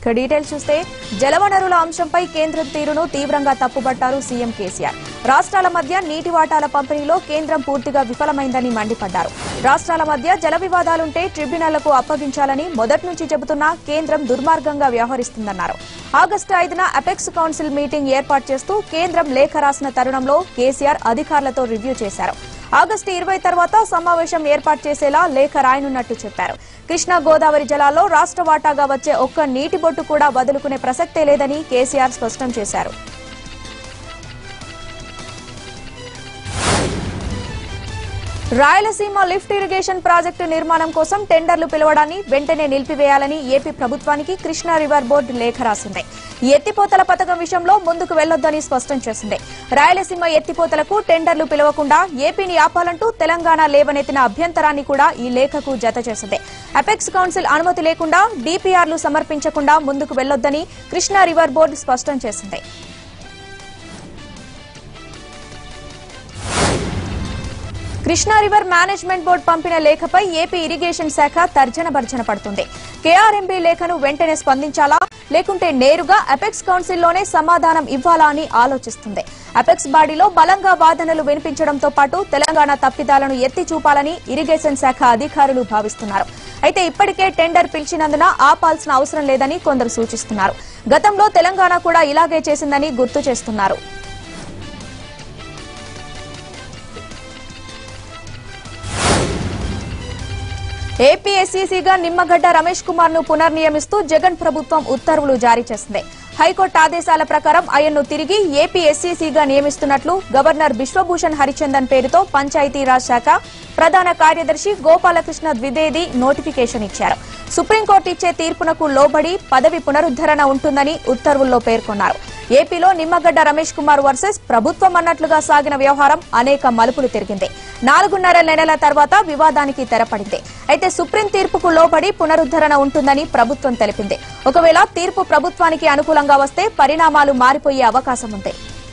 ఇక డీటెయిల్స్ చూస్తే జలవనరుల అంశంపై కేంద్రం తీరును తీవ్రంగా తప్పుపట్టారు సీఎం కేసీఆర్ రాష్ట్రాల మధ్య నీటి వాటాల పంపిణీలో కేంద్రం పూర్తిగా విఫలమైందని మండిపడ్డారు రాష్ట్రాల మధ్య జల వివాదాలుంటే ట్రిబ్యునళ్లకు అప్పగించాలని మొదటి నుంచి చెబుతున్నా కేంద్రం దుర్మార్గంగా వ్యవహరిస్తుందన్నారు ఆగస్టు ఐదున అపెక్స్ కౌన్సిల్ మీటింగ్ ఏర్పాటు చేస్తూ కేంద్రం లేఖ రాసిన తరుణంలో కేసీఆర్ అధికారులతో రివ్యూ చేశారు ఆగస్టు ఇరవై తర్వాత సమావేశం ఏర్పాటు చేసేలా లేఖ రాయనున్నట్టు చెప్పారు కృష్ణా గోదావరి జలాల్లో రాష్ట్ర వాటాగా వచ్చే ఒక్క నీటి బొట్టు కూడా వదులుకునే ప్రసక్తే లేదని కేసీఆర్ స్పష్టం చేశారు రాయలసీమ లిఫ్ట్ ఇరిగేషన్ ప్రాజెక్టు నిర్మాణం కోసం టెండర్లు పిలవడాన్ని వెంటనే నిలిపివేయాలని ఏపీ ప్రభుత్వానికి కృష్ణా రివర్ బోర్డు లేఖ రాసింది ఈ ఎత్తిపోతల పథకం విషయంలో ముందుకు వెళ్లొద్దని స్పష్టం చేసింది రాయలసీమ ఎత్తిపోతలకు టెండర్లు పిలవకుండా ఏపీని ఆపాలంటూ తెలంగాణ లేవనెత్తిన అభ్యంతరాన్ని కూడా ఈ లేఖకు జత చేసింది అపెక్స్ కౌన్సిల్ అనుమతి లేకుండా డీపీఆర్లు సమర్పించకుండా ముందుకు వెళ్లొద్దని కృష్ణా రివర్ బోర్డు స్పష్టం చేసింది కృష్ణా రివర్ మేనేజ్మెంట్ బోర్డు పంపిన లేఖపై ఏపీ ఇరిగేషన్ శాఖ తర్జన భర్జన పడుతుంది కేఆర్ఎంబీ లేఖను వెంటనే స్పందించాలా లేకుంటే నేరుగా అపెక్స్ కౌన్సిల్లోనే సమాధానం ఇవ్వాలా అని ఆలోచిస్తుంది అపెక్స్ బాడీలో బలంగా వాదనలు వినిపించడంతో పాటు తెలంగాణ తప్పిదాలను ఎత్తి చూపాలని ఇరిగేషన్ శాఖ అధికారులు భావిస్తున్నారు అయితే ఇప్పటికే టెండర్ పిలిచినందున ఆపాల్సిన అవసరం లేదని కొందరు సూచిస్తున్నారు గతంలో తెలంగాణ కూడా ఇలాగే చేసిందని గుర్తు చేస్తున్నారు ఏపీఎస్సీసీగా నిమ్మగడ్డ రమేష్ కుమార్ ను పునర్నియమిస్తూ జగన్ ప్రభుత్వం ఉత్తర్వులు జారీ చేసింది హైకోర్టు ఆదేశాల ప్రకారం ఆయన్ను తిరిగి ఏపీఎస్సీసీగా నియమిస్తున్నట్లు గవర్నర్ బిశ్వభూషణ్ హరిచందన్ పేరుతో పంచాయతీరాజ్ శాఖ ప్రధాన కార్యదర్శి గోపాలకృష్ణ ద్వివేది నోటిఫికేషన్ ఇచ్చారు సుప్రీంకోర్టు ఇచ్చే తీర్పునకు లోబడి పదవి పునరుద్దరణ ఉంటుందని ఉత్తర్వుల్లో పేర్కొన్నారు ఏపీలో నిమ్మగడ్డ రమేష్ కుమార్ వర్సెస్ ప్రభుత్వం అన్నట్లుగా సాగిన వ్యవహారం అనేక మలుపులు తిరిగింది నాలుగున్నర నెలల తర్వాత వివాదానికి తెరపడింది అయితే సుప్రీం తీర్పుకు లోబడి పునరుద్దరణ ఉంటుందని ప్రభుత్వం తెలిపింది ఒకవేళ తీర్పు ప్రభుత్వానికి అనుకూలంగా వస్తే పరిణామాలు మారిపోయే అవకాశం ఉంది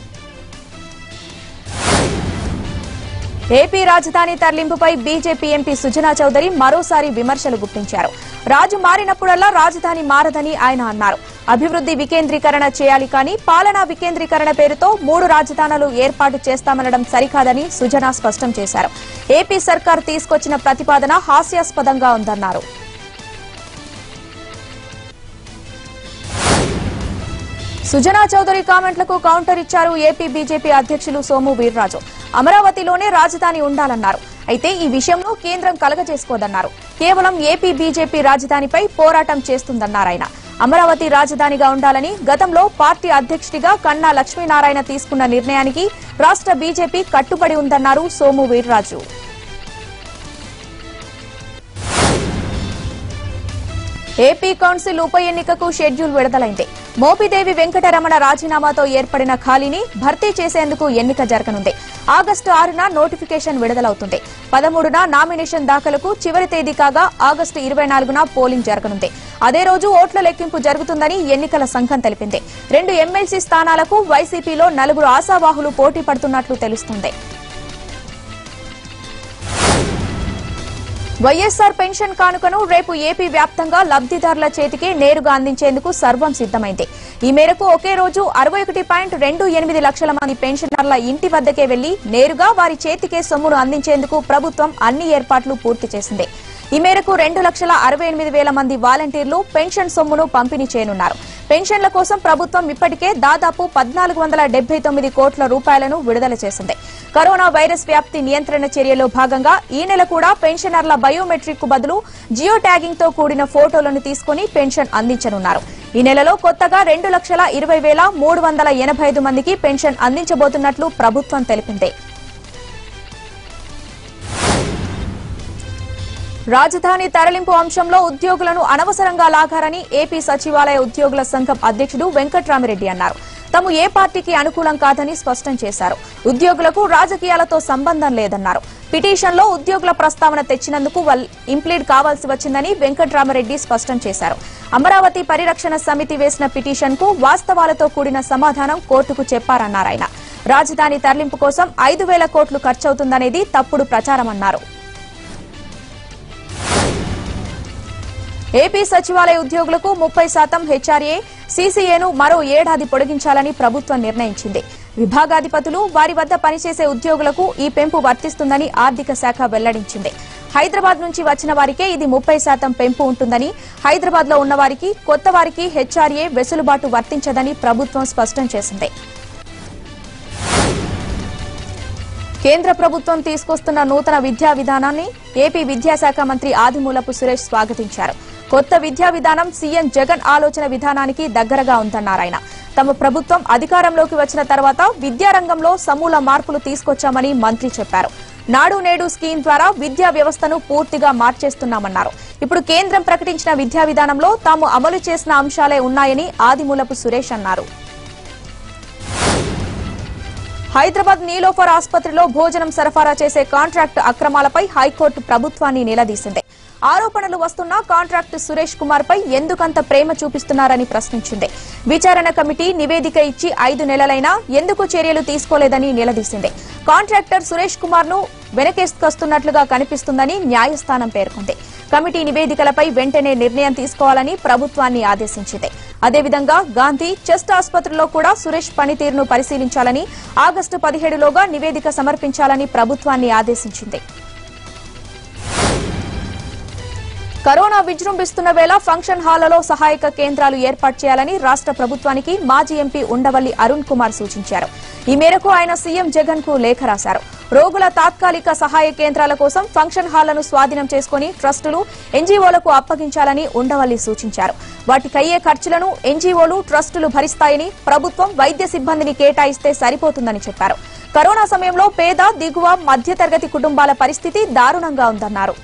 ఏపీ రాజధాని తరలింపుపై బీజేపీ ఎంపీ సుజనా చౌదరి మరోసారి విమర్శలు గుప్పించారు రాజు మారినప్పుడల్లా రాజధాని మారదని ఆయన అన్నారు అభివృద్ధి వికేంద్రీకరణ చేయాలి కానీ పాలనా వికేంద్రీకరణ పేరుతో మూడు రాజధానులు ఏర్పాటు చేస్తామనడం సరికాదని సుజనా స్పష్టం చేశారు ఏపీ సర్కార్ తీసుకొచ్చిన ప్రతిపాదన హాస్యాస్పదంగా ఉందన్నారు సుజనా చౌదరి కామెంట్లకు కౌంటర్ ఇచ్చారు ఏపీ బీజేపీ అధ్యక్షులు సోము వీర్రాజు అమరావతిలోనే రాజధాని ఉండాలన్నారు అయితే ఈ విషయంలో కేంద్రం కలగజేసుకోదన్నారు కేవలం ఏపీ బీజేపీ రాజధానిపై పోరాటం చేస్తుందన్నారు ఆయన అమరావతి రాజధానిగా ఉండాలని గతంలో పార్టీ అధ్యక్షుడిగా కన్నా లక్ష్మీనారాయణ తీసుకున్న నిర్ణయానికి రాష్ట్ర బీజేపీ కట్టుబడి ఉందన్నారు సోము వీర్రాజు ఏపీ కౌన్సిల్ ఉప ఎన్నికకు షెడ్యూల్ విడుదలైంది మోపిదేవి వెంకటరమణ రాజీనామాతో ఏర్పడిన ఖాళీని భర్తీ చేసేందుకు ఎన్నిక జరగనుంది ఆగస్టు ఆరున నోటిఫికేషన్ విడుదలవుతుంది పదమూడున నామినేషన్ దాఖలకు చివరి తేదీ కాగా ఆగస్టు ఇరవై నాలుగున పోలింగ్ జరగనుంది అదే రోజు ఓట్ల లెక్కింపు జరుగుతుందని ఎన్నికల సంఘం తెలిపింది రెండు ఎమ్మెల్సీ స్థానాలకు వైసీపీలో నలుగురు ఆశావాహులు పోటీ పడుతున్నట్లు తెలుస్తుంది వైఎస్సార్ పెన్షన్ కానుకను రేపు ఏపీ వ్యాప్తంగా లబ్దిదారుల చేతికి నేరుగా అందించేందుకు సర్వం సిద్దమైంది ఈ మేరకు ఒకే రోజు అరవై ఒకటి పాయింట్ రెండు ఎనిమిది లక్షల మంది పెన్షనర్ల ఇంటి వద్దకే వెళ్లి నేరుగా వారి చేతికే సొమ్మును అందించేందుకు ప్రభుత్వం అన్ని ఏర్పాట్లు పూర్తి చేసింది ఈ మేరకు రెండు లక్షల అరవై ఎనిమిది వేల మంది వాలంటీర్లు పెన్షన్ సొమ్మును పంపిణీ చేయనున్నారు పెన్షన్ల కోసం ప్రభుత్వం ఇప్పటికే దాదాపు పద్నాలుగు వందల డెబ్బై తొమ్మిది కోట్ల రూపాయలను విడుదల చేసింది కరోనా వైరస్ వ్యాప్తి నియంత్రణ చర్యలో భాగంగా ఈ నెల కూడా పెన్షనర్ల బయోమెట్రిక్ కు బదులు జియో ట్యాగింగ్ తో కూడిన ఫోటోలను తీసుకుని పెన్షన్ అందించనున్నారు ఈ నెలలో కొత్తగా రెండు లక్షల ఇరవై వేల మూడు వందల ఎనభై ఐదు మందికి పెన్షన్ అందించబోతున్నట్లు ప్రభుత్వం తెలిపింది రాజధాని తరలింపు అంశంలో ఉద్యోగులను అనవసరంగా లాగారని ఏపీ సచివాలయ ఉద్యోగుల సంఘం అధ్యక్షుడు వెంకట్రామిరెడ్డి అన్నారు తాము ఏ పార్టీకి అనుకూలం కాదని స్పష్టం చేశారు ఉద్యోగులకు రాజకీయాలతో సంబంధం లేదన్నారు పిటిషన్లో ఉద్యోగుల ప్రస్తావన తెచ్చినందుకు వాళ్ళు ఇంప్లీడ్ కావాల్సి వచ్చిందని వెంకట్రామరెడ్డి స్పష్టం చేశారు అమరావతి పరిరక్షణ సమితి వేసిన పిటిషన్ కు వాస్తవాలతో కూడిన సమాధానం కోర్టుకు చెప్పారన్నారు ఆయన రాజధాని తరలింపు కోసం ఐదు వేల కోట్లు ఖర్చవుతుందనేది తప్పుడు ప్రచారమన్నారు ఏపీ సచివాలయ ఉద్యోగులకు ముప్పై శాతం హెచ్ఆర్ఏ సీసీఏను మరో ఏడాది పొడిగించాలని ప్రభుత్వం నిర్ణయించింది విభాగాధిపతులు వారి వద్ద పనిచేసే ఉద్యోగులకు ఈ పెంపు వర్తిస్తుందని ఆర్థిక శాఖ వెల్లడించింది హైదరాబాద్ నుంచి వచ్చిన వారికే ఇది ముప్పై శాతం పెంపు ఉంటుందని హైదరాబాద్ లో ఉన్న వారికి కొత్త వారికి హెచ్ఆర్ఏ వెసులుబాటు వర్తించదని ప్రభుత్వం స్పష్టం చేసింది కేంద్ర ప్రభుత్వం తీసుకొస్తున్న నూతన విద్యా విధానాన్ని ఏపీ విద్యాశాఖ మంత్రి ఆదిమూలపు సురేష్ స్వాగతించారు కొత్త విద్యా విధానం సీఎం జగన్ ఆలోచన విధానానికి దగ్గరగా ఉందన్నారాయన తమ ప్రభుత్వం అధికారంలోకి వచ్చిన తర్వాత విద్యారంగంలో సమూల మార్పులు తీసుకొచ్చామని మంత్రి చెప్పారు నాడు నేడు స్కీమ్ ద్వారా విద్యా వ్యవస్థను పూర్తిగా మార్చేస్తున్నామన్నారు ఇప్పుడు కేంద్రం ప్రకటించిన విద్యా విధానంలో తాము అమలు చేసిన అంశాలే ఉన్నాయని ఆదిమూలపు సురేష్ అన్నారు హైదరాబాద్ నీలోఫర్ ఆసుపత్రిలో భోజనం సరఫరా చేసే కాంట్రాక్టు అక్రమాలపై హైకోర్టు ప్రభుత్వాన్ని నిలదీసింది ఆరోపణలు వస్తున్నా కాంట్రాక్టు సురేష్ కుమార్ పై ఎందుకంత ప్రేమ చూపిస్తున్నారని ప్రశ్నించింది విచారణ కమిటీ నివేదిక ఇచ్చి ఐదు నెలలైనా ఎందుకు చర్యలు తీసుకోలేదని నిలదీసింది కాంట్రాక్టర్ సురేష్ కుమార్ ను వెనకేసుకొస్తున్నట్లుగా కనిపిస్తుందని న్యాయస్థానం పేర్కొంది కమిటీ నివేదికలపై వెంటనే నిర్ణయం తీసుకోవాలని ప్రభుత్వాన్ని ఆదేశించింది అదేవిధంగా గాంధీ చెస్ట్ ఆసుపత్రిలో కూడా సురేష్ పనితీరును పరిశీలించాలని ఆగస్టు పదిహేడులోగా నివేదిక సమర్పించాలని ప్రభుత్వాన్ని ఆదేశించింది కరోనా విజృంభిస్తున్న వేళ ఫంక్షన్ హాళ్లలో సహాయక కేంద్రాలు ఏర్పాటు చేయాలని రాష్ట్ర ప్రభుత్వానికి మాజీ ఎంపీ ఉండవల్లి అరుణ్ కుమార్ సూచించారు ఈ మేరకు ఆయన సీఎం జగన్ కు లేఖ రాశారు రోగుల తాత్కాలిక సహాయ కేంద్రాల కోసం ఫంక్షన్ హాళ్లను స్వాధీనం చేసుకుని ట్రస్టులు ఎన్జీఓలకు అప్పగించాలని ఉండవల్లి సూచించారు వాటికయ్యే ఖర్చులను ఎన్జీఓలు ట్రస్టులు భరిస్తాయని ప్రభుత్వం వైద్య సిబ్బందిని కేటాయిస్తే సరిపోతుందని చెప్పారు కరోనా సమయంలో పేద దిగువ మధ్యతరగతి కుటుంబాల పరిస్థితి దారుణంగా ఉందన్నారు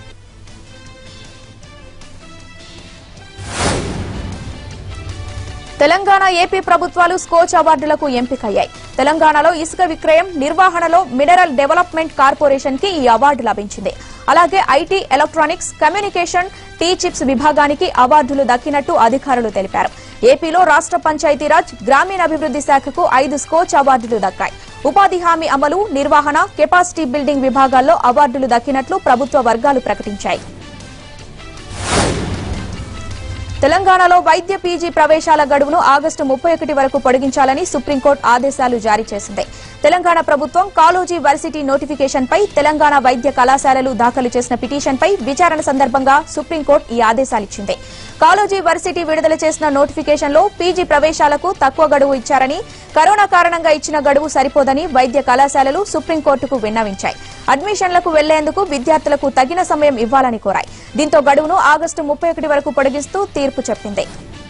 తెలంగాణ ఏపీ ప్రభుత్వాలు స్కోచ్ అవార్డులకు ఎంపికయ్యాయి తెలంగాణలో ఇసుక విక్రయం నిర్వహణలో మినరల్ డెవలప్మెంట్ కార్పొరేషన్ కి ఈ అవార్డు లభించింది అలాగే IT electronics communication T chips విభాగానికి అవార్డులు దక్కినట్టు అధికారులు తెలిపారు ఏపీలో రాష్ట్ర పంచాయతీరాజ్ గ్రామీణాభివృద్ది శాఖకు ఐదు స్కోచ్ అవార్డులు దక్కాయి ఉపాధి హామీ అమలు నిర్వహణ కెపాసిటీ బిల్డింగ్ విభాగాల్లో అవార్డులు దక్కినట్లు ప్రభుత్వ వర్గాలు ప్రకటించాయి తెలంగాణలో వైద్య పీజీ ప్రవేశాల గడువును ఆగస్టు ముప్పై ఒకటి వరకు పొడిగించాలని సుప్రీంకోర్టు ఆదేశాలు జారీ చేసింది తెలంగాణ ప్రభుత్వం కాలోజీ వర్సిటీ నోటిఫికేషన్ పై తెలంగాణ వైద్య కళాశాలలు దాఖలు చేసిన పిటిషన్ పై విచారణ సందర్భంగా సుప్రీంకోర్టు ఈ ఆదేశాలిచ్చింది కాలోజీ వర్సిటీ విడుదల చేసిన నోటిఫికేషన్ లో పీజీ ప్రవేశాలకు తక్కువ గడువు ఇచ్చారని కరోనా కారణంగా ఇచ్చిన గడువు సరిపోదని వైద్య కళాశాలలు సుప్రీంకోర్టుకు విన్నవించాయి అడ్మిషన్లకు వెళ్లేందుకు విద్యార్థులకు తగిన సమయం ఇవ్వాలని కోరాయి దీంతో గడువును ఆగస్టు ముప్పై ఒకటి వరకు పొడిగిస్తూ తీర్పు చెప్పింది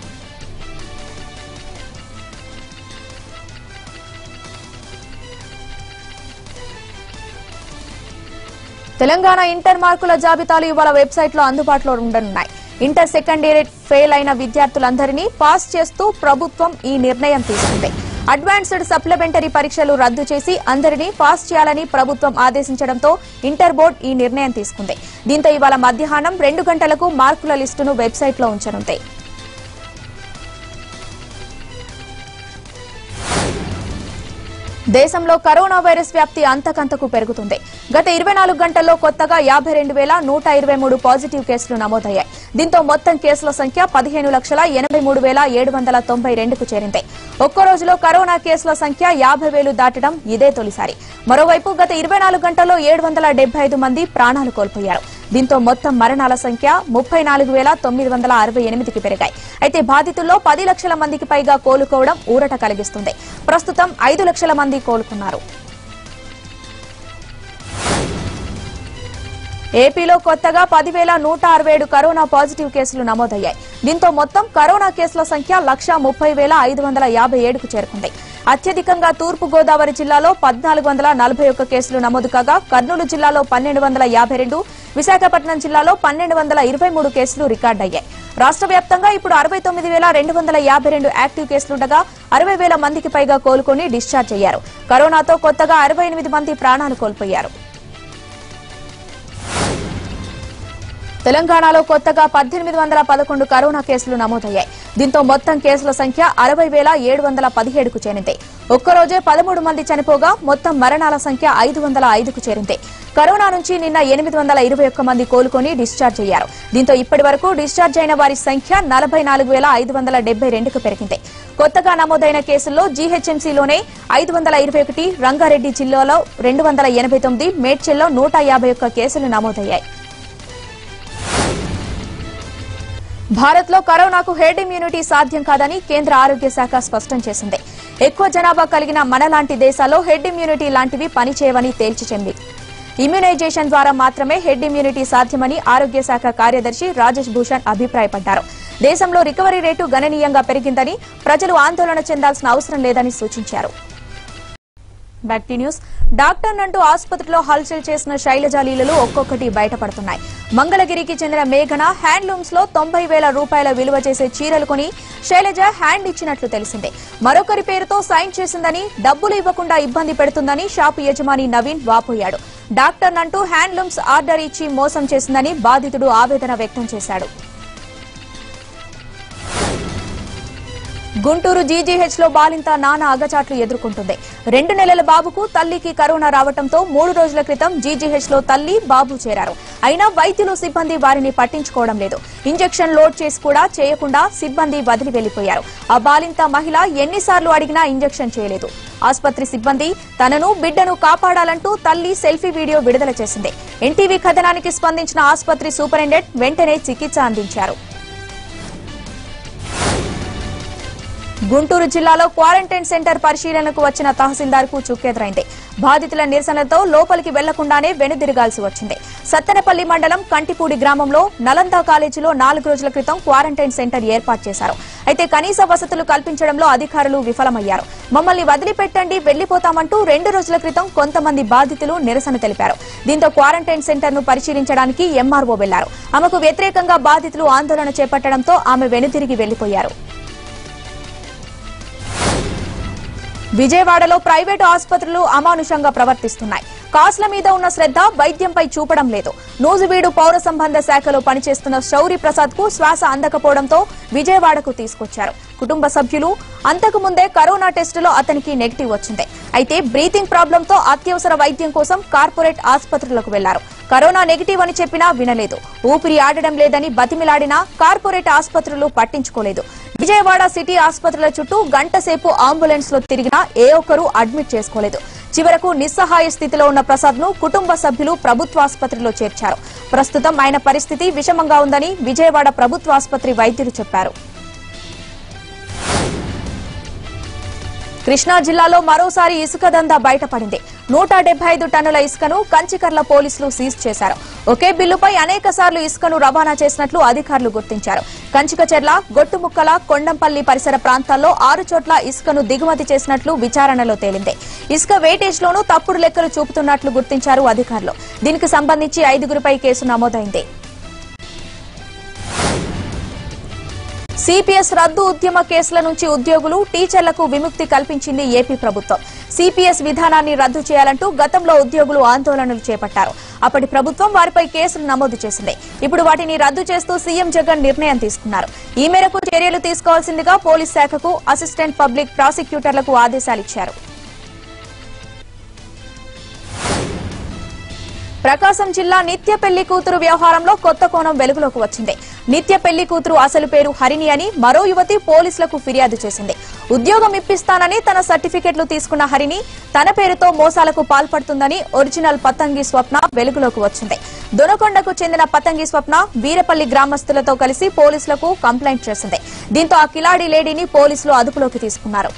తెలంగాణ ఇంటర్ మార్కుల జాబితాలు ఇవాళ వెబ్సైట్ లో అందుబాటులో ఉండనున్నాయి ఇంటర్ సెకండ్ ఇయర్ ఫెయిల్ అయిన విద్యార్థులందరినీ పాస్ చేస్తూ ప్రభుత్వం ఈ నిర్ణయం తీసుకుంది అడ్వాన్స్డ్ సప్లిమెంటరీ పరీక్షలు రద్దు చేసి అందరినీ పాస్ చేయాలని ప్రభుత్వం ఆదేశించడంతో ఇంటర్ బోర్డు ఈ నిర్ణయం తీసుకుంది దీంతో ఇవాళ మధ్యాహ్నం రెండు గంటలకు మార్కుల లిస్టును వెబ్సైట్లో ఉంచనుంది దేశంలో కరోనా వైరస్ వ్యాప్తి అంతకంతకు పెరుగుతుంది గత ఇరవై నాలుగు గంటల్లో కొత్తగా యాభై రెండు వేల నూట ఇరవై మూడు పాజిటివ్ కేసులు నమోదయ్యాయి దీంతో మొత్తం కేసుల సంఖ్య పదిహేను లక్షల ఎనభై మూడు వేల ఏడు వందల తొంభై రెండుకు చేరింది ఒక్కో రోజులో కరోనా కేసుల సంఖ్య యాభై వేలు దాటడం ఇదే తొలిసారి మరోవైపు గత ఇరవై నాలుగు గంటల్లో ఏడు వందల డెబ్బై ఐదు మంది ప్రాణాలు కోల్పోయారు దీంతో మొత్తం మరణాల సంఖ్య ముప్పై నాలుగు వేల తొమ్మిది వందల అరవై ఎనిమిదికి పెరిగాయి అయితే బాధితుల్లో పది లక్షల మందికి పైగా కోలుకోవడం ఊరట కలిగిస్తుంది ప్రస్తుతం ఐదు లక్షల మంది కోలుకున్నారు ఏపీలో కొత్తగా పదివేల నూట అరవై ఏడు కరోనా పాజిటివ్ కేసులు నమోదయ్యాయి దీంతో మొత్తం కరోనా కేసుల సంఖ్య లక్షా ముప్పై వేల ఐదు వందల యాభై ఏడుకు చేరుకుంది అత్యధికంగా తూర్పు గోదావరి జిల్లాలో పద్నాలుగు వందల నలభై ఒక్క కేసులు నమోదు కాగా కర్నూలు జిల్లాలో పన్నెండు వందల యాభై రెండు విశాఖపట్నం జిల్లాలో పన్నెండు వందల ఇరవై మూడు కేసులు రికార్డయ్యాయి రాష్ట్ర వ్యాప్తంగా ఇప్పుడు అరవై తొమ్మిది వేల రెండు వందల యాభై రెండు యాక్టివ్ కేసులుండగా అరవై వేల మందికి పైగా కోలుకొని డిశ్చార్జ్ అయ్యారు కరోనాతో కొత్తగా అరవై ఎనిమిది మంది ప్రాణాలు కోల్పోయారు తెలంగాణలో కొత్తగా పద్దెనిమిది వందల పదకొండు కరోనా కేసులు నమోదయ్యాయి దీంతో మొత్తం కేసుల సంఖ్య అరవై వేల ఏడు వందల పదిహేడుకు చేరింది ఒక్కరోజే పదమూడు మంది చనిపోగా మొత్తం మరణాల సంఖ్య ఐదు వందల ఐదుకు చేరింది కరోనా నుంచి నిన్న ఎనిమిది వందల ఇరవై ఒక్క మంది కోలుకొని డిశ్చార్జ్ అయ్యారు దీంతో ఇప్పటి వరకు డిశ్చార్జ్ అయిన వారి సంఖ్య నలభై నాలుగు వేల ఐదు వందల డెబ్బై రెండుకు పెరిగింది కొత్తగా నమోదైన కేసుల్లో జీహెచ్ఎంసీలోనే ఐదు వందల ఇరవై ఒకటి రంగారెడ్డి జిల్లాలో రెండు వందల ఎనభై తొమ్మిది మేడ్చల్లో నూట యాభై ఒక్క కేసులు నమోదయ్యాయి భారత్లో కరోనాకు హెర్డ్ ఇమ్యూనిటీ సాధ్యం కాదని కేంద్ర ఆరోగ్య శాఖ స్పష్టం చేసింది ఎక్కువ జనాభా కలిగిన మనలాంటి దేశాల్లో హెడ్ ఇమ్యూనిటీ లాంటివి పనిచేయవని తేల్చి చెంది ఇమ్యునైజేషన్ ద్వారా మాత్రమే హెడ్ ఇమ్యూనిటీ సాధ్యమని ఆరోగ్య శాఖ కార్యదర్శి రాజేష్ భూషణ్ అభిప్రాయపడ్డారు దేశంలో రికవరీ రేటు గణనీయంగా పెరిగిందని ప్రజలు ఆందోళన చెందాల్సిన అవసరం లేదని సూచించారు బ్యాక్ టు న్యూస్ డాక్టర్ నంటూ ఆసుపత్రిలో హల్చల్ చేసిన శైలజ లీలలు ఒక్కొక్కటి బయటపడుతున్నాయి మంగళగిరికి చెందిన మేఘన హ్యాండ్లూమ్స్ లో తొంభై వేల రూపాయల విలువ చేసే చీరలు కొని శైలజ హ్యాండ్ ఇచ్చినట్లు తెలిసిందే మరొకరి పేరుతో సైన్ చేసిందని డబ్బులు ఇవ్వకుండా ఇబ్బంది పెడుతుందని షాపు యజమాని నవీన్ వాపోయాడు డాక్టర్ నంటూ హ్యాండ్లూమ్స్ ఆర్డర్ ఇచ్చి మోసం చేసిందని బాధితుడు ఆవేదన వ్యక్తం చేశాడు గుంటూరు జీజీహెచ్ లో బాలింత నానా అగచాట్లు ఎదుర్కొంటుంది రెండు నెలల బాబుకు తల్లికి కరోనా రావడంతో మూడు రోజుల క్రితం జీజీహెచ్ లో తల్లి బాబు చేరారు అయినా వైద్యులు సిబ్బంది వారిని పట్టించుకోవడం లేదు ఇంజెక్షన్ లోడ్ చేసి కూడా చేయకుండా సిబ్బంది వదిలి వెళ్లిపోయారు ఆ బాలింత మహిళ ఎన్నిసార్లు అడిగినా ఇంజెక్షన్ చేయలేదు ఆసుపత్రి సిబ్బంది తనను బిడ్డను కాపాడాలంటూ తల్లి సెల్ఫీ వీడియో విడుదల చేసింది ఎన్టీవీ కథనానికి స్పందించిన ఆసుపత్రి సూపరింటెండెంట్ వెంటనే చికిత్స అందించారు గుంటూరు జిల్లాలో క్వారంటైన్ సెంటర్ పరిశీలనకు వచ్చిన తహసీల్దార్ కు చుక్కెదురైంది బాధితుల నిరసనలతో లోపలికి వెళ్లకుండానే వెనుదిరగాల్సి వచ్చింది సత్తెనపల్లి మండలం కంటిపూడి గ్రామంలో నలంద కాలేజీలో నాలుగు రోజుల క్రితం క్వారంటైన్ సెంటర్ ఏర్పాటు చేశారు అయితే కనీస వసతులు కల్పించడంలో అధికారులు విఫలమయ్యారు మమ్మల్ని వదిలిపెట్టండి వెళ్లిపోతామంటూ రెండు రోజుల క్రితం కొంతమంది బాధితులు నిరసన తెలిపారు దీంతో క్వారంటైన్ సెంటర్ ను పరిశీలించడానికి ఎంఆర్ఓ వెళ్లారు ఆమెకు వ్యతిరేకంగా బాధితులు ఆందోళన చేపట్టడంతో ఆమె వెనుదిరిగి వెళ్లిపోయారు విజయవాడలో ప్రైవేటు ఆసుపత్రులు అమానుషంగా ప్రవర్తిస్తున్నాయి కాసుల మీద ఉన్న శ్రద్ధ వైద్యంపై చూపడం లేదు నూజువీడు పౌర సంబంధ శాఖలో పనిచేస్తున్న శౌరి ప్రసాద్ కు శ్వాస అందకపోవడంతో విజయవాడకు తీసుకొచ్చారు కుటుంబ సభ్యులు అంతకు ముందే కరోనా టెస్టులో అతనికి నెగిటివ్ వచ్చింది అయితే బ్రీతింగ్ ప్రాబ్లంతో అత్యవసర వైద్యం కోసం కార్పొరేట్ ఆసుపత్రులకు వెళ్లారు కరోనా నెగిటివ్ అని చెప్పినా వినలేదు ఊపిరి ఆడడం లేదని బతిమిలాడినా కార్పొరేట్ ఆసుపత్రులు పట్టించుకోలేదు విజయవాడ సిటీ ఆసుపత్రుల చుట్టూ గంట సేపు అంబులెన్స్ లో తిరిగినా ఏ ఒక్కరూ అడ్మిట్ చేసుకోలేదు చివరకు నిస్సహాయ స్థితిలో ఉన్న ప్రసాద్ ను కుటుంబ సభ్యులు ప్రభుత్వ ఆసుపత్రిలో చేర్చారు ప్రస్తుతం ఆయన పరిస్థితి విషమంగా ఉందని విజయవాడ ప్రభుత్వ ఆసుపత్రి వైద్యులు చెప్పారు కృష్ణా జిల్లాలో మరోసారి ఇసుక దందా బయటపడింది నూట డెబ్బై ఐదు టన్నుల ఇసుకను కంచికర్ల పోలీసులు సీజ్ చేశారు ఒకే బిల్లుపై అనేక సార్లు ఇసుకను రవాణా చేసినట్లు అధికారులు గుర్తించారు కంచికచెర్ల గొట్టుముక్కల కొండంపల్లి పరిసర ప్రాంతాల్లో ఆరు చోట్ల ఇసుకను దిగుమతి చేసినట్లు విచారణలో తేలింది ఇసుక వెయిటేజ్ లోనూ తప్పుడు లెక్కలు చూపుతున్నట్లు గుర్తించారు అధికారులు దీనికి సంబంధించి ఐదుగురిపై కేసు నమోదైంది సిపిఎస్ రద్దు ఉద్యమ కేసుల నుంచి ఉద్యోగులు టీచర్లకు విముక్తి కల్పించింది ఏపీ ప్రభుత్వం సిపిఎస్ విధానాన్ని రద్దు చేయాలంటూ గతంలో ఉద్యోగులు ఆందోళనలు చేపట్టారు అప్పటి ప్రభుత్వం వారిపై కేసులు నమోదు చేసింది ఇప్పుడు వాటిని రద్దు చేస్తూ సీఎం జగన్ నిర్ణయం తీసుకున్నారు ఈ మేరకు చర్యలు తీసుకోవాల్సిందిగా పోలీస్ శాఖకు అసిస్టెంట్ పబ్లిక్ ప్రాసిక్యూటర్లకు ఆదేశాలిచ్చారు ప్రకాశం జిల్లా నిత్య పెళ్లి కూతురు వ్యవహారంలో కొత్త కోణం వెలుగులోకి వచ్చింది నిత్య పెళ్లి కూతురు అసలు పేరు హరిణి అని మరో యువతి పోలీసులకు ఫిర్యాదు చేసింది ఉద్యోగం ఇప్పిస్తానని తన సర్టిఫికెట్లు తీసుకున్న హరిణి తన పేరుతో మోసాలకు పాల్పడుతుందని ఒరిజినల్ పతంగి స్వప్న వెలుగులోకి వచ్చింది దొనకొండకు చెందిన పతంగి స్వప్న వీరపల్లి గ్రామస్తులతో కలిసి పోలీసులకు కంప్లైంట్ చేసింది దీంతో ఆ కిలాడి లేడీని పోలీసులు అదుపులోకి తీసుకున్నారు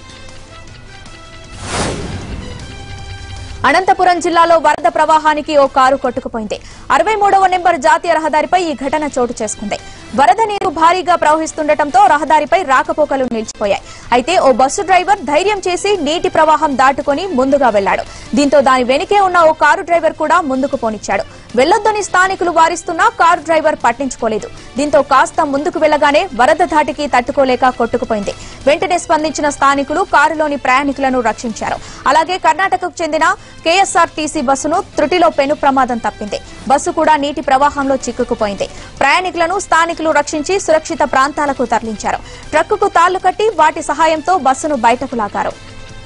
అనంతపురం జిల్లాలో వరద ప్రవాహానికి ఓ కారు కొట్టుకుపోయింది అరవై మూడవ నెంబర్ జాతీయ రహదారిపై ఈ ఘటన చోటు చేసుకుంది వరద నీరు భారీగా ప్రవహిస్తుండటంతో రహదారిపై రాకపోకలు నిలిచిపోయాయి అయితే ఓ బస్సు డ్రైవర్ ధైర్యం చేసి నీటి ప్రవాహం దాటుకొని ముందుగా వెళ్లాడు దీంతో దాని వెనుకే ఉన్న ఓ కారు డ్రైవర్ కూడా ముందుకు పోనిచ్చాడు వెళ్లొద్దని స్థానికులు వారిస్తున్నా కారు డ్రైవర్ పట్టించుకోలేదు దీంతో కాస్త ముందుకు వెళ్లగానే వరద ధాటికి తట్టుకోలేక కొట్టుకుపోయింది వెంటనే స్పందించిన స్థానికులు కారులోని ప్రయాణికులను రక్షించారు అలాగే కర్ణాటకకు చెందిన కేఎస్ఆర్టీసీ బస్సును త్రుటిలో పెను ప్రమాదం తప్పింది బస్సు కూడా నీటి ప్రవాహంలో చిక్కుకుపోయింది ప్రయాణికులను స్థానికులు రక్షించి సురక్షిత ప్రాంతాలకు తరలించారు ట్రక్కుకు తాళ్లు కట్టి వాటి సహాయంతో బస్సును బయటకు లాగారు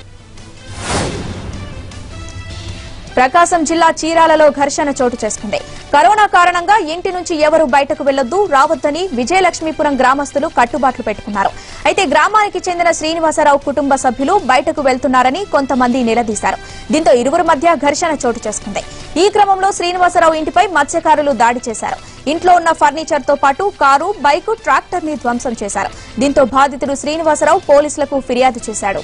ప్రకాశం జిల్లా చీరాలలో ఘర్షణ చోటు చేసుకుంది కరోనా కారణంగా ఇంటి నుంచి ఎవరు బయటకు వెళ్లొద్దు రావద్దని విజయలక్ష్మీపురం గ్రామస్తులు కట్టుబాట్లు పెట్టుకున్నారు అయితే గ్రామానికి చెందిన శ్రీనివాసరావు కుటుంబ సభ్యులు బయటకు వెళ్తున్నారని కొంతమంది నిలదీశారు దీంతో ఇరువురు మధ్య ఘర్షణ చోటు చేసుకుంది ఈ క్రమంలో శ్రీనివాసరావు ఇంటిపై మత్స్యకారులు దాడి చేశారు ఇంట్లో ఉన్న ఫర్నిచర్ తో పాటు కారు బైకు ట్రాక్టర్ ని ధ్వంసం చేశారు దీంతో బాధితుడు శ్రీనివాసరావు పోలీసులకు ఫిర్యాదు చేశాడు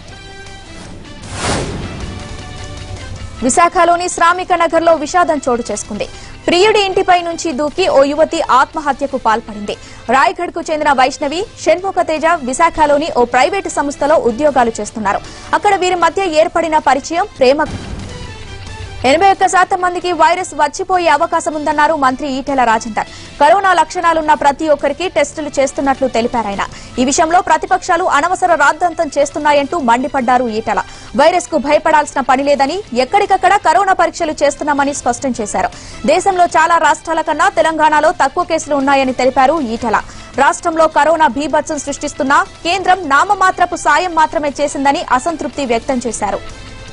విశాఖలోని శ్రామిక నగర్లో విషాదం చోటు చేసుకుంది ప్రియుడి ఇంటిపై నుంచి దూకి ఓ యువతి ఆత్మహత్యకు పాల్పడింది రాయగఢ్ కు చెందిన వైష్ణవి షణ్ముఖ తేజ విశాఖలోని ఓ ప్రైవేటు సంస్థలో ఉద్యోగాలు చేస్తున్నారు అక్కడ వీరి మధ్య ఏర్పడిన పరిచయం ప్రేమ ఎనభై ఒక్క శాతం మందికి వైరస్ వచ్చిపోయే అవకాశం ఉందన్నారు మంత్రి ఈటెల రాజేందర్ కరోనా లక్షణాలున్న ప్రతి ఒక్కరికి టెస్టులు చేస్తున్నట్లు తెలిపారాయన ఈ విషయంలో ప్రతిపక్షాలు అనవసర రాద్ధాంతం చేస్తున్నాయంటూ మండిపడ్డారు ఈటెల వైరస్ కు భయపడాల్సిన పని లేదని ఎక్కడికక్కడ కరోనా పరీక్షలు చేస్తున్నామని స్పష్టం చేశారు దేశంలో చాలా రాష్ట్రాల కన్నా తెలంగాణలో తక్కువ కేసులు ఉన్నాయని తెలిపారు ఈటెల రాష్ట్రంలో కరోనా భీభత్సం సృష్టిస్తున్నా కేంద్రం నామమాత్రపు సాయం మాత్రమే చేసిందని అసంతృప్తి వ్యక్తం చేశారు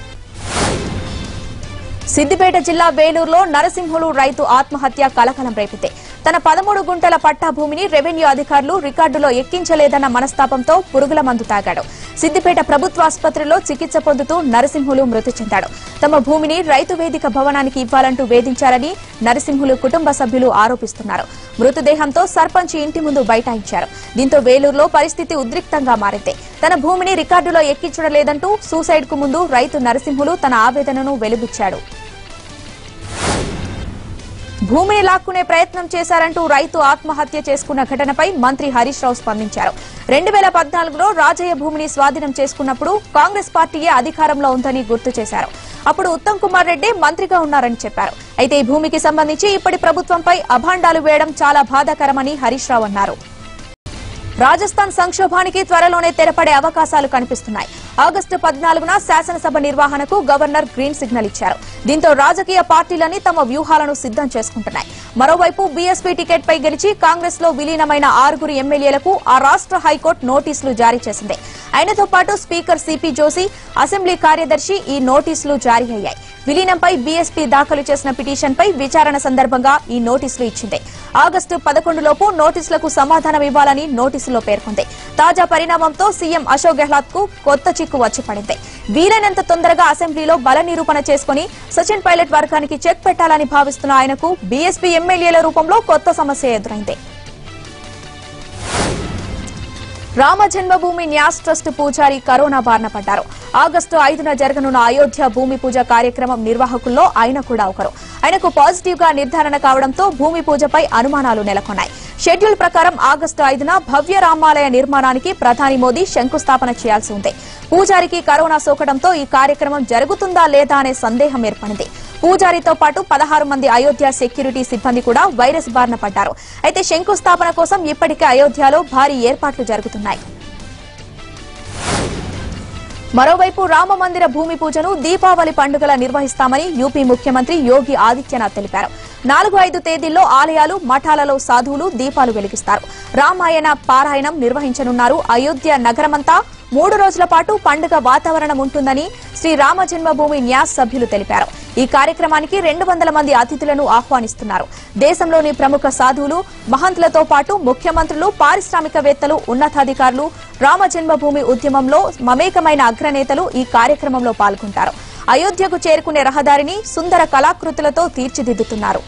సిద్దిపేట జిల్లా వేలూరులో నరసింహులు రైతు ఆత్మహత్య కలకలం రేపితే తన పదమూడు గుంటల పట్టా భూమిని రెవెన్యూ అధికారులు రికార్డులో ఎక్కించలేదన్న మనస్తాపంతో పురుగుల మందు తాగాడు సిద్దిపేట ప్రభుత్వ ఆసుపత్రిలో చికిత్స పొందుతూ నరసింహులు మృతి చెందాడు తమ భూమిని రైతు వేదిక భవనానికి ఇవ్వాలంటూ వేధించారని నరసింహులు కుటుంబ సభ్యులు ఆరోపిస్తున్నారు మృతదేహంతో సర్పంచ్ ఇంటి ముందు బైఠాయించారు దీంతో వేలూరులో పరిస్థితి ఉద్రిక్తంగా మారింది తన భూమిని రికార్డులో ఎక్కించడం లేదంటూ సూసైడ్ కు ముందు రైతు నరసింహులు తన ఆవేదనను వెలుబుచ్చాడు భూమిని లాక్కునే ప్రయత్నం చేశారంటూ రైతు ఆత్మహత్య చేసుకున్న ఘటనపై మంత్రి హరీష్ రావు స్పందించారు రెండు వేల పద్నాలుగులో రాజయ్య భూమిని స్వాధీనం చేసుకున్నప్పుడు కాంగ్రెస్ పార్టీయే అధికారంలో ఉందని గుర్తు చేశారు అప్పుడు ఉత్తమ్ కుమార్ రెడ్డి మంత్రిగా ఉన్నారని చెప్పారు అయితే ఈ భూమికి సంబంధించి ఇప్పటి ప్రభుత్వంపై అభాండాలు వేయడం చాలా బాధాకరమని హరీష్ రావు అన్నారు రాజస్థాన్ సంక్షోభానికి త్వరలోనే తెరపడే అవకాశాలు కనిపిస్తున్నాయి ఆగస్టు పద్నాలుగున శాసనసభ నిర్వహణకు గవర్నర్ గ్రీన్ సిగ్నల్ ఇచ్చారు దీంతో రాజకీయ పార్టీలన్నీ తమ వ్యూహాలను సిద్దం చేసుకుంటున్నాయి మరోవైపు బీఎస్పీ టికెట్ పై గెలిచి కాంగ్రెస్ లో విలీనమైన ఆరుగురు ఎమ్మెల్యేలకు ఆ రాష్ట్ర హైకోర్టు నోటీసులు జారీ చేసింది ఆయనతో పాటు స్పీకర్ సిపి జోషి అసెంబ్లీ కార్యదర్శి ఈ నోటీసులు జారీ అయ్యాయి విలీనంపై బీఎస్పీ దాఖలు చేసిన పిటిషన్పై విచారణ సందర్భంగా ఈ నోటీసులు ఇచ్చింది ఆగస్టు పదకొండులోపు నోటీసులకు సమాధానం ఇవ్వాలని నోటీసులో పేర్కొంది తాజా పరిణామంతో సీఎం అశోక్ గెహ్లాత్ కు కొత్త చిక్కు వచ్చి పడింది వీలైనంత తొందరగా అసెంబ్లీలో బల నిరూపణ చేసుకుని సచిన్ పైలట్ వర్గానికి చెక్ పెట్టాలని భావిస్తున్న ఆయనకు బీఎస్పీ ఎమ్మెల్యేల రూపంలో కొత్త సమస్య ఎదురైంది రామ జన్మభూమి న్యాస్ ట్రస్ట్ పూజారి కరోనా బారిన పడ్డారు ఆగస్టు ఐదున జరగనున్న అయోధ్య భూమి పూజ కార్యక్రమం నిర్వాహకుల్లో ఆయన కూడా ఒకరు ఆయనకు పాజిటివ్ గా నిర్ధారణ కావడంతో భూమి పూజపై అనుమానాలు నెలకొన్నాయి షెడ్యూల్ ప్రకారం ఆగస్టు ఐదున భవ్య రామాలయ నిర్మాణానికి ప్రధాని మోదీ శంకుస్థాపన చేయాల్సి ఉంది పూజారికి కరోనా సోకడంతో ఈ కార్యక్రమం జరుగుతుందా లేదా అనే సందేహం ఏర్పడింది పూజారితో పాటు పదహారు మంది అయోధ్య సెక్యూరిటీ సిబ్బంది కూడా వైరస్ బారిన పడ్డారు అయితే శంకుస్థాపన కోసం ఇప్పటికే అయోధ్యలో భారీ ఏర్పాట్లు జరుగుతున్నాయి మరోవైపు రామ మందిర భూమి పూజను దీపావళి పండుగల నిర్వహిస్తామని యూపీ ముఖ్యమంత్రి యోగి ఆదిత్యనాథ్ తెలిపారు నాలుగు ఐదు తేదీల్లో ఆలయాలు మఠాలలో సాధువులు దీపాలు వెలిగిస్తారు రామాయణ పారాయణం నిర్వహించనున్నారు అయోధ్య నగరమంతా మూడు రోజుల పాటు పండుగ వాతావరణం ఉంటుందని శ్రీ రామ జన్మభూమి న్యాస్ సభ్యులు తెలిపారు ఈ కార్యక్రమానికి రెండు వందల మంది అతిథులను ఆహ్వానిస్తున్నారు దేశంలోని ప్రముఖ సాధువులు మహంతులతో పాటు ముఖ్యమంత్రులు పారిశ్రామికవేత్తలు ఉన్నతాధికారులు రామ జన్మభూమి ఉద్యమంలో మమేకమైన అగ్రనేతలు ఈ కార్యక్రమంలో పాల్గొంటారు అయోధ్యకు చేరుకునే రహదారిని సుందర కళాకృతులతో తీర్చిదిద్దుతున్నారు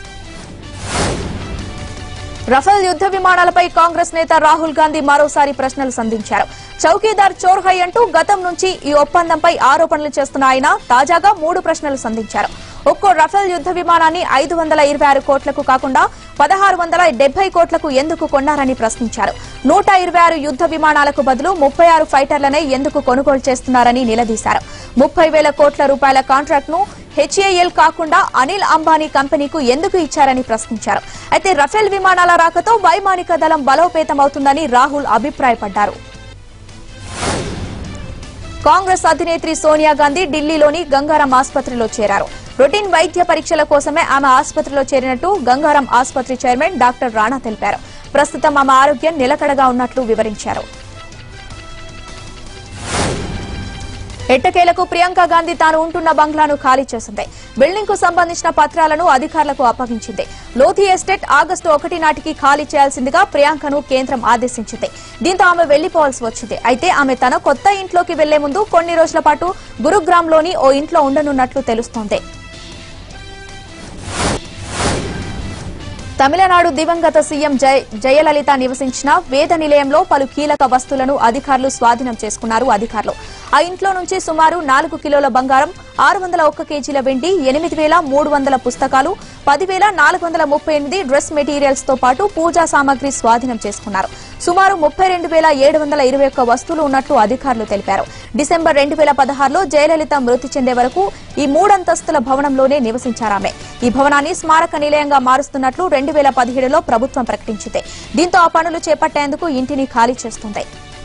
రఫేల్ యుద్ధ విమానాలపై కాంగ్రెస్ నేత రాహుల్ గాంధీ మరోసారి ప్రశ్నలు సంధించారు చౌకీదార్ చోర్హై అంటూ గతం నుంచి ఈ ఒప్పందంపై ఆరోపణలు చేస్తున్న ఆయన తాజాగా మూడు ప్రశ్నలు సంధించారు ఒక్కో రఫేల్ యుద్ధ విమానాన్ని ఐదు వందల ఇరవై ఆరు కోట్లకు కాకుండా పదహారు వందల డెబ్బై కోట్లకు ఎందుకు కొన్నారని ప్రశ్నించారు నూట ఇరవై ఆరు యుద్ధ విమానాలకు బదులు ముప్పై ఆరు ఫైటర్లనే ఎందుకు కొనుగోలు చేస్తున్నారని నిలదీశారు ముప్పై వేల కోట్ల రూపాయల కాంట్రాక్ట్ ను హెచ్ఏఎల్ కాకుండా అనిల్ అంబానీ కంపెనీకు ఎందుకు ఇచ్చారని ప్రశ్నించారు అయితే రఫేల్ విమానాల రాకతో వైమానిక దళం బలోపేతమవుతుందని రాహుల్ అభిప్రాయపడ్డారు కాంగ్రెస్ అధినేత్రి సోనియా గాంధీ ఢిల్లీలోని గంగారాం ఆసుపత్రిలో చేరారు రొటీన్ వైద్య పరీక్షల కోసమే ఆమె ఆసుపత్రిలో చేరినట్టు గంగారాం ఆసుపత్రి చైర్మన్ డాక్టర్ రాణా తెలిపారు ప్రస్తుతం ఆమె ఆరోగ్యం నిలకడగా ఉన్నట్లు వివరించారు ఎట్టకేలకు ప్రియాంక గాంధీ తాను ఉంటున్న బంగ్లాను ఖాళీ చేసింది బిల్డింగ్ కు సంబంధించిన పత్రాలను అధికారులకు అప్పగించింది లోధి ఎస్టేట్ ఆగస్టు ఒకటి నాటికి ఖాళీ చేయాల్సిందిగా ప్రియాంకను కేంద్రం ఆదేశించింది దీంతో ఆమె వెళ్లిపోవాల్సి వచ్చింది అయితే ఆమె తన కొత్త ఇంట్లోకి వెళ్లే ముందు కొన్ని రోజుల పాటు గురుగ్రామ్లోని ఓ ఇంట్లో ఉండనున్నట్లు తెలుస్తోంది తమిళనాడు దివంగత సీఎం జయ జయలలిత నివసించిన వేద నిలయంలో పలు కీలక వస్తువులను అధికారులు స్వాధీనం చేసుకున్నారు అధికారులు ఆ ఇంట్లో నుంచి సుమారు నాలుగు కిలోల బంగారం ఆరు వందల ఒక్క కేజీల వెండి ఎనిమిది వేల మూడు వందల పుస్తకాలు పదివేల నాలుగు వందల ముప్పై ఎనిమిది డ్రెస్ మెటీరియల్స్ తో పాటు పూజా సామాగ్రి స్వాధీనం చేసుకున్నారు సుమారు ముప్పై రెండు వేల ఏడు వందల ఇరవై ఒక్క వస్తువులు ఉన్నట్లు అధికారులు తెలిపారు డిసెంబర్ రెండు వేల పదహారులో జయలలిత మృతి చెందే వరకు ఈ మూడంతస్తుల భవనంలోనే నివసించారామె ఈ భవనాన్ని స్మారక నిలయంగా మారుస్తున్నట్లు రెండు వేల పదిహేడులో ప్రభుత్వం ప్రకటించింది దీంతో ఆ పనులు చేపట్టేందుకు ఇంటిని ఖాళీ చేస్తుంది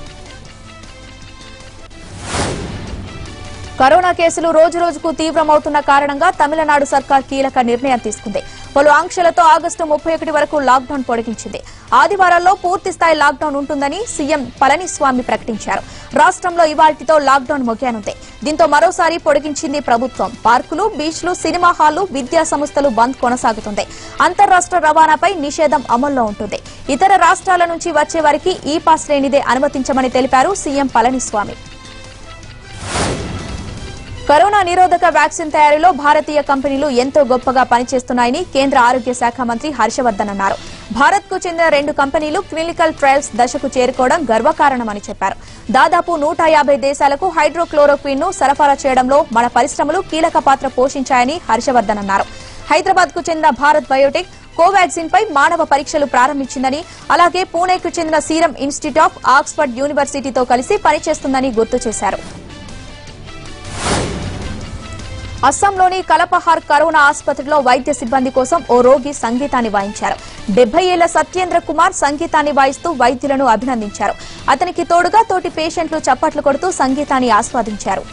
కరోనా కేసులు రోజు రోజుకు తీవ్రమవుతున్న కారణంగా తమిళనాడు సర్కార్ కీలక నిర్ణయం తీసుకుంది పలు ఆంక్షలతో ఆగస్టు ముప్పై ఒకటి వరకు లాక్డౌన్ పొడిగించింది ఆదివారాల్లో పూర్తి స్థాయి లాక్డౌన్ ఉంటుందని సీఎం పళనిస్వామి ప్రకటించారు రాష్ట్రంలో ఇవాల్టితో లాక్డౌన్ ముగియనుంది దీంతో మరోసారి పొడిగించింది ప్రభుత్వం పార్కులు బీచ్లు సినిమా హాళ్లు విద్యా సంస్థలు బంద్ కొనసాగుతుంది అంతర్రాష్ట్ర రవాణాపై నిషేధం అమల్లో ఉంటుంది ఇతర రాష్ట్రాల నుంచి వచ్చే వారికి ఈ పాస్ లేనిదే అనుమతించమని తెలిపారు సీఎం పళనిస్వామి కరోనా నిరోధక వ్యాక్సిన్ తయారీలో భారతీయ కంపెనీలు ఎంతో గొప్పగా పనిచేస్తున్నాయని కేంద్ర ఆరోగ్య శాఖ మంత్రి హర్షవర్ధన్ అన్నారు భారత్ కు చెందిన రెండు కంపెనీలు క్లినికల్ ట్రయల్స్ దశకు చేరుకోవడం గర్వకారణమని చెప్పారు దాదాపు నూట యాభై దేశాలకు హైడ్రోక్లోరోక్విన్ ను సరఫరా చేయడంలో మన పరిశ్రమలు కీలక పాత్ర పోషించాయని హర్షవర్ధన్ అన్నారు హైదరాబాద్ కు చెందిన భారత్ బయోటెక్ కోవాక్సిన్ పై మానవ పరీక్షలు ప్రారంభించిందని అలాగే పూణేకు చెందిన సీరం ఇన్స్టిట్యూట్ ఆఫ్ ఆక్స్ఫర్డ్ యూనివర్సిటీతో కలిసి పనిచేస్తుందని గుర్తు చేశారు అస్సాంలోని కలపహార్ కరోనా ఆసుపత్రిలో వైద్య సిబ్బంది కోసం ఓ రోగి సంగీతాన్ని వాయించారు డెబ్బై ఏళ్ల సత్యేంద్ర కుమార్ సంగీతాన్ని వాయిస్తూ వైద్యులను అభినందించారు అతనికి తోడుగా తోటి పేషెంట్లు చప్పట్లు కొడుతూ సంగీతాన్ని ఆస్వాదించారు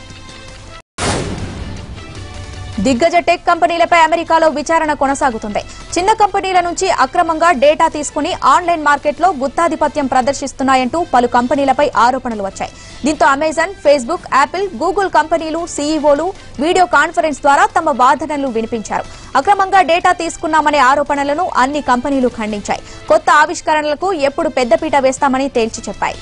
దిగ్గజ టెక్ కంపెనీలపై అమెరికాలో విచారణ కొనసాగుతుంది చిన్న కంపెనీల నుంచి అక్రమంగా డేటా తీసుకుని ఆన్లైన్ మార్కెట్లో గుత్తాధిపత్యం ప్రదర్శిస్తున్నాయంటూ పలు కంపెనీలపై ఆరోపణలు వచ్చాయి దీంతో అమెజాన్ ఫేస్బుక్ యాపిల్ గూగుల్ కంపెనీలు సీఈఓలు వీడియో కాన్ఫరెన్స్ ద్వారా తమ వాదనలు వినిపించారు అక్రమంగా డేటా తీసుకున్నామనే ఆరోపణలను అన్ని కంపెనీలు ఖండించాయి కొత్త ఆవిష్కరణలకు ఎప్పుడు పెద్దపీట వేస్తామని తేల్చి చెప్పాయి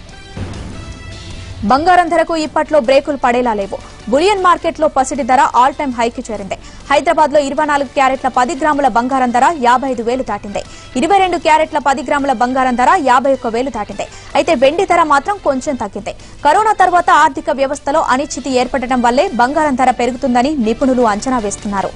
బంగారం ధరకు ఇప్పట్లో బ్రేకులు పడేలా లేవు బులియన్ మార్కెట్లో పసిడి ధర ఆల్ టైమ్ హైకి చేరింది హైదరాబాద్ లో ఇరవై నాలుగు క్యారెట్ల పది గ్రాముల బంగారం ధర యాభై ఐదు వేలు దాటింది ఇరవై రెండు క్యారెట్ల పది గ్రాముల బంగారం ధర యాభై ఒక్క వేలు దాటింది అయితే వెండి ధర మాత్రం కొంచెం తగ్గింది కరోనా తర్వాత ఆర్థిక వ్యవస్థలో అనిశ్చితి ఏర్పడటం వల్లే బంగారం ధర పెరుగుతుందని నిపుణులు అంచనా వేస్తున్నారు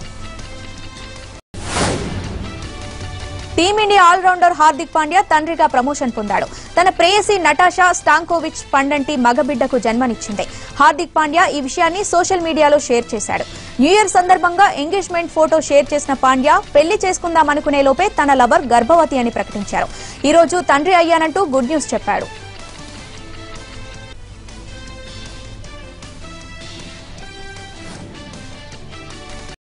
టీమిండియా ఆల్రౌండర్ హార్దిక్ పాండ్యా తండ్రిగా ప్రమోషన్ పొందాడు తన ప్రేయసి నటాషా స్టాంకోవిచ్ పండంటి మగబిడ్డకు జన్మనిచ్చింది హార్దిక్ పాండ్యా ఈ విషయాన్ని సోషల్ మీడియాలో షేర్ చేశాడు న్యూ ఇయర్ సందర్భంగా ఎంగేజ్మెంట్ ఫోటో షేర్ చేసిన పాండ్యా పెళ్లి చేసుకుందామనుకునే లోపే తన లవర్ గర్భవతి అని ప్రకటించారు ఈ రోజు తండ్రి అయ్యానంటూ గుడ్ న్యూస్ చెప్పాడు